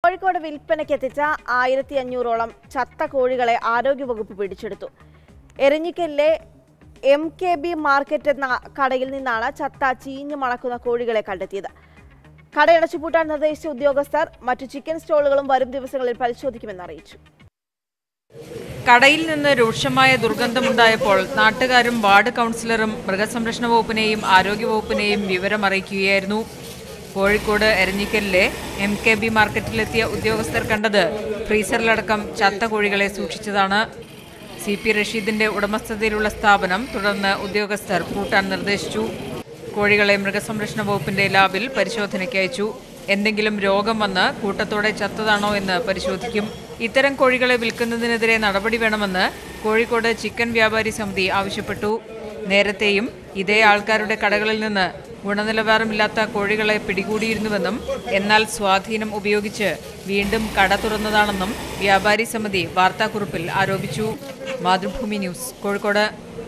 കോഴിക്കോട് വിൽപ്പനയ്ക്ക് എത്തിച്ച ആയിരത്തി അഞ്ഞൂറോളം ചത്ത കോഴികളെ ആരോഗ്യവകുപ്പ് പിടിച്ചെടുത്തു എരഞ്ഞിക്കലിലെ എം കെ ബി മാർക്കറ്റ് എന്ന കടയിൽ നിന്നാണ് ചത്ത ചീഞ്ഞു മണക്കുന്ന കോഴികളെ കണ്ടെത്തിയത് കടയടച്ചുപൂട്ടാൻ നിർദ്ദേശിച്ച ഉദ്യോഗസ്ഥർ മറ്റു ചിക്കൻ സ്റ്റോളുകളും വരും ദിവസങ്ങളിൽ പരിശോധിക്കുമെന്ന് അറിയിച്ചു കടയിൽ നിന്ന് രൂക്ഷമായ ദുർഗന്ധമുണ്ടായപ്പോൾ നാട്ടുകാരും വാർഡ് കൗൺസിലറും മൃഗസംരക്ഷണ വകുപ്പിനെയും ആരോഗ്യവകുപ്പിനെയും വിവരം അറിയിക്കുകയായിരുന്നു കോഴിക്കോട് എരഞ്ഞിക്കലിലെ എം കെ ബി മാർക്കറ്റിലെത്തിയ ഉദ്യോഗസ്ഥർ കണ്ടത് ഫ്രീസറിലടക്കം ചത്ത കോഴികളെ സൂക്ഷിച്ചതാണ് സി പി റഷീദിന്റെ ഉടമസ്ഥതയിലുള്ള സ്ഥാപനം തുടർന്ന് ഉദ്യോഗസ്ഥർ പൂട്ടാൻ നിർദ്ദേശിച്ചു കോഴികളെ മൃഗസംരക്ഷണ വകുപ്പിന്റെ ലാബിൽ പരിശോധനയ്ക്ക് അയച്ചു എന്തെങ്കിലും രോഗം വന്ന് കൂട്ടത്തോടെ ചത്തതാണോ എന്ന് പരിശോധിക്കും ഇത്തരം കോഴികളെ വിൽക്കുന്നതിനെതിരെ നടപടി വേണമെന്ന് കോഴിക്കോട് ചിക്കൻ വ്യാപാരി സമിതി ആവശ്യപ്പെട്ടു നേരത്തെയും ഇതേ ആൾക്കാരുടെ കടകളിൽ നിന്ന് ഗുണനിലവാരമില്ലാത്ത കോഴികളെ പിടികൂടിയിരുന്നുവെന്നും എന്നാൽ സ്വാധീനം ഉപയോഗിച്ച് വീണ്ടും കട തുറന്നതാണെന്നും വ്യാപാരി സമിതി വാർത്താക്കുറിപ്പിൽ ആരോപിച്ചു മാതൃഭൂമി ന്യൂസ് കോഴിക്കോട്